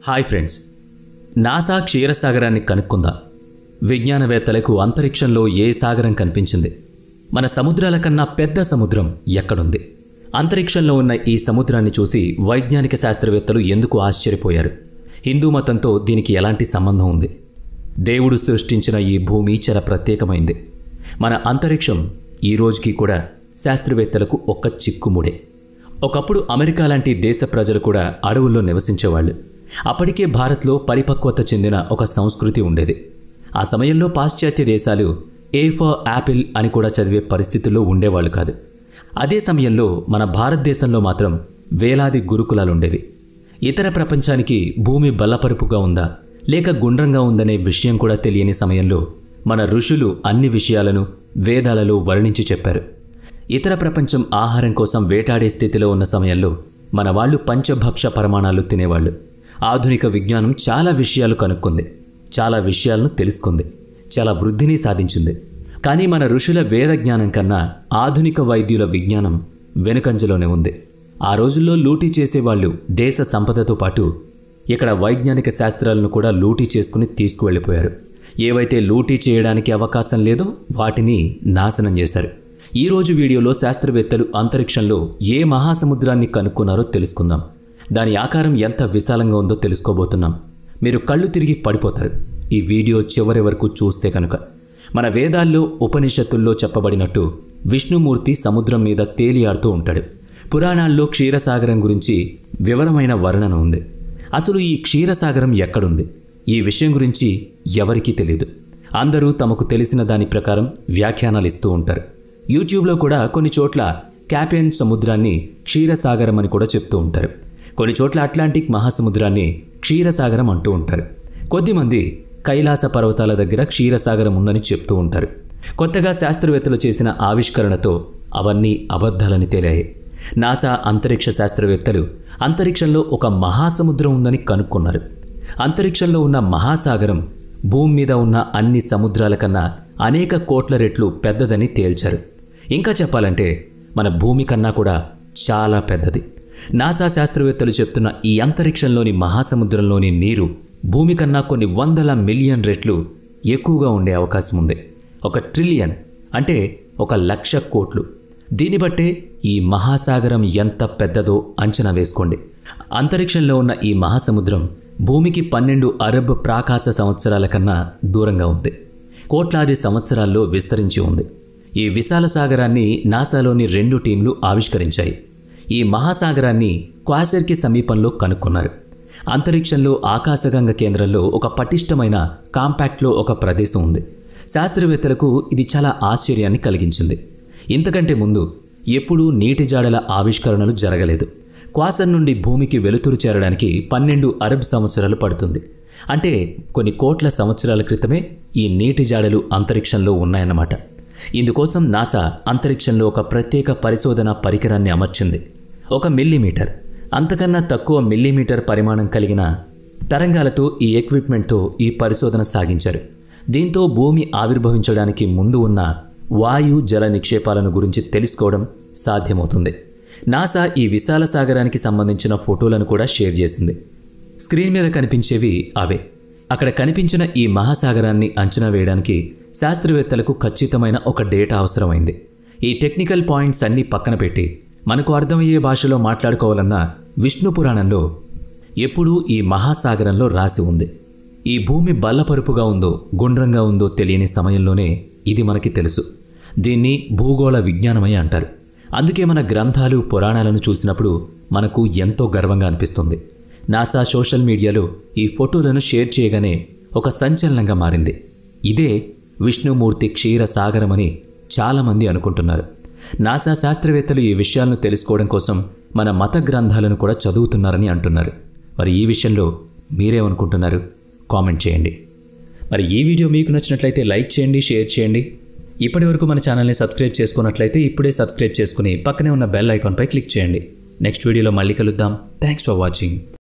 hi friends NASA క్షీరసాగరాన్ని కనుక్కుందా విజ్ఞానవేత్తలకు అంతరిక్షంలో ఏ సాగరం కనిపించింది మన సముద్రాల కన్నా పెద్ద సముద్రం ఎక్కడుంది అంతరిక్షంలో ఉన్న ఈ సముద్రాన్ని చూసి వైజ్ఞానిక శాస్త్రవేత్తలు ఎందుకు ఆశ్చర్యపోయారు హిందూ మతంతో దీనికి ఎలాంటి సంబంధం ఉంది దేవుడు సృష్టించిన ఈ భూమి చాలా ప్రత్యేకమైంది మన అంతరిక్షం ఈ రోజుకి కూడా శాస్త్రవేత్తలకు ఒక్క చిక్కుముడే ఒకప్పుడు అమెరికా లాంటి దేశ ప్రజలు కూడా అడవుల్లో నివసించేవాళ్ళు అప్పటికే భారత్లో పరిపక్వత చెందిన ఒక సంస్కృతి ఉండేది ఆ సమయంలో పాశ్చాత్య దేశాలు ఏ ఫర్ యాపిల్ అని కూడా చదివే పరిస్థితుల్లో ఉండేవాళ్ళు కాదు అదే సమయంలో మన భారతదేశంలో మాత్రం వేలాది గురుకులాలు ఉండేవి ఇతర ప్రపంచానికి భూమి బల్లపరుపుగా ఉందా లేక గుండ్రంగా ఉందనే విషయం కూడా తెలియని సమయంలో మన ఋషులు అన్ని విషయాలను వేదాలలో వర్ణించి చెప్పారు ఇతర ప్రపంచం ఆహారం కోసం వేటాడే స్థితిలో ఉన్న సమయంలో మన వాళ్ళు పంచభక్ష పరమాణాలు తినేవాళ్ళు ఆధునిక విజ్ఞానం చాలా విషయాలు కనుక్కుంది చాలా విషయాలను తెలుసుకుంది చాలా వృద్ధిని సాధించింది కానీ మన ఋషుల వేద జ్ఞానం కన్నా ఆధునిక వైద్యుల విజ్ఞానం వెనుకంజలోనే ఉంది ఆ రోజుల్లో లూటీ చేసేవాళ్ళు దేశ సంపదతో పాటు ఇక్కడ వైజ్ఞానిక శాస్త్రాలను కూడా లూటీ చేసుకుని తీసుకువెళ్ళిపోయారు ఏవైతే లూటీ చేయడానికి అవకాశం లేదో వాటిని నాశనం చేశారు ఈ రోజు వీడియోలో శాస్త్రవేత్తలు అంతరిక్షంలో ఏ మహాసముద్రాన్ని కనుక్కున్నారో తెలుసుకుందాం దాని ఆకారం ఎంత విశాలంగా ఉందో తెలుసుకోబోతున్నాం మీరు కళ్ళు తిరిగి పడిపోతారు ఈ వీడియో చివరి వరకు చూస్తే కనుక మన వేదాల్లో ఉపనిషత్తుల్లో చెప్పబడినట్టు విష్ణుమూర్తి సముద్రం మీద తేలియాడుతూ ఉంటాడు పురాణాల్లో క్షీరసాగరం గురించి వివరమైన వర్ణన ఉంది అసలు ఈ క్షీరసాగరం ఎక్కడుంది ఈ విషయం గురించి ఎవరికీ తెలియదు అందరూ తమకు తెలిసిన దాని ప్రకారం వ్యాఖ్యానాలు ఇస్తూ ఉంటారు యూట్యూబ్లో కూడా కొన్ని చోట్ల క్యాపియన్ సముద్రాన్ని క్షీరసాగరం అని కూడా చెప్తూ ఉంటారు కొన్ని చోట్ల అట్లాంటిక్ మహాసముద్రాన్ని క్షీరసాగరం అంటూ ఉంటారు కొద్దిమంది కైలాస పర్వతాల దగ్గర క్షీరసాగరం ఉందని చెప్తూ ఉంటారు కొత్తగా శాస్త్రవేత్తలు చేసిన ఆవిష్కరణతో అవన్నీ అబద్ధాలని తేలాయి నాసా అంతరిక్ష శాస్త్రవేత్తలు అంతరిక్షంలో ఒక మహాసముద్రం ఉందని కనుక్కున్నారు అంతరిక్షంలో ఉన్న మహాసాగరం భూమి మీద ఉన్న అన్ని సముద్రాల కన్నా అనేక కోట్ల రెట్లు పెద్దదని తేల్చారు ఇంకా చెప్పాలంటే మన భూమి కన్నా కూడా చాలా పెద్దది నాసా శాస్త్రవేత్తలు చెప్తున్న ఈ అంతరిక్షంలోని మహాసముద్రంలోని నీరు భూమి కన్నా కొన్ని వందల మిలియన్ రెట్లు ఎక్కువగా ఉండే అవకాశం ఉంది ఒక ట్రిలియన్ అంటే ఒక లక్ష కోట్లు దీన్ని బట్టే ఈ మహాసాగరం ఎంత పెద్దదో అంచనా వేసుకోండి అంతరిక్షంలో ఉన్న ఈ మహాసముద్రం భూమికి పన్నెండు అరబ్ ప్రాకాశ సంవత్సరాల కన్నా దూరంగా ఉంది కోట్లాది సంవత్సరాల్లో విస్తరించి ఉంది ఈ విశాల సాగరాన్ని నాసాలోని రెండు టీంలు ఆవిష్కరించాయి ఈ మహాసాగరాన్ని క్వాసర్కి సమీపంలో కనుక్కున్నారు అంతరిక్షంలో ఆకాశగంగ కేంద్రంలో ఒక పటిష్టమైన కాంపాక్ట్లో ఒక ప్రదేశం ఉంది శాస్త్రవేత్తలకు ఇది చాలా ఆశ్చర్యాన్ని కలిగించింది ఇంతకంటే ముందు ఎప్పుడూ నీటి జాడల ఆవిష్కరణలు జరగలేదు క్వాసర్ నుండి భూమికి వెలుతురు చేరడానికి పన్నెండు అరబ్ సంవత్సరాలు పడుతుంది అంటే కొన్ని కోట్ల సంవత్సరాల క్రితమే ఈ నీటి జాడలు అంతరిక్షంలో ఉన్నాయన్నమాట ఇందుకోసం నాసా అంతరిక్షంలో ఒక ప్రత్యేక పరిశోధన పరికరాన్ని అమర్చింది ఒక మిల్లీమీటర్ అంతకన్నా తక్కువ మిల్లీమీటర్ పరిమాణం కలిగిన తరంగాలతో ఈ ఎక్విప్మెంట్తో ఈ పరిశోధన సాగించారు దీంతో భూమి ఆవిర్భవించడానికి ముందు ఉన్న వాయు జల నిక్షేపాలను గురించి తెలుసుకోవడం సాధ్యమవుతుంది నాసా ఈ విశాల సాగరానికి సంబంధించిన ఫోటోలను కూడా షేర్ చేసింది స్క్రీన్ మీద కనిపించేవి అవే అక్కడ కనిపించిన ఈ మహాసాగరాన్ని అంచనా వేయడానికి శాస్త్రవేత్తలకు ఖచ్చితమైన ఒక డేటా అవసరమైంది ఈ టెక్నికల్ పాయింట్స్ అన్నీ పక్కన పెట్టి మనకు అర్థమయ్యే భాషలో మాట్లాడుకోవాలన్నా విష్ణు పురాణంలో ఎప్పుడూ ఈ మహాసాగరంలో రాసి ఉంది ఈ భూమి బల్లపరుపుగా ఉందో గుండ్రంగా ఉందో తెలియని సమయంలోనే ఇది మనకి తెలుసు దీన్ని భూగోళ విజ్ఞానమని అంటారు అందుకే మన గ్రంథాలు పురాణాలను చూసినప్పుడు మనకు ఎంతో గర్వంగా అనిపిస్తుంది నాసా సోషల్ మీడియాలో ఈ ఫోటోలను షేర్ చేయగానే ఒక సంచలనంగా మారింది ఇదే విష్ణుమూర్తి క్షీర సాగరమని చాలామంది అనుకుంటున్నారు నాసా శాస్త్రవేత్తలు ఈ విషయాలను తెలుసుకోవడం కోసం మన మత గ్రంథాలను కూడా చదువుతున్నారని అంటున్నారు మరి ఈ విషయంలో మీరేమనుకుంటున్నారు కామెంట్ చేయండి మరి ఈ వీడియో మీకు నచ్చినట్లయితే లైక్ చేయండి షేర్ చేయండి ఇప్పటి వరకు మన ఛానల్ని సబ్స్క్రైబ్ చేసుకున్నట్లయితే ఇప్పుడే సబ్స్క్రైబ్ చేసుకుని పక్కనే ఉన్న బెల్ ఐకాన్పై క్లిక్ చేయండి నెక్స్ట్ వీడియోలో మళ్ళీ కలుద్దాం థ్యాంక్స్ ఫర్ వాచింగ్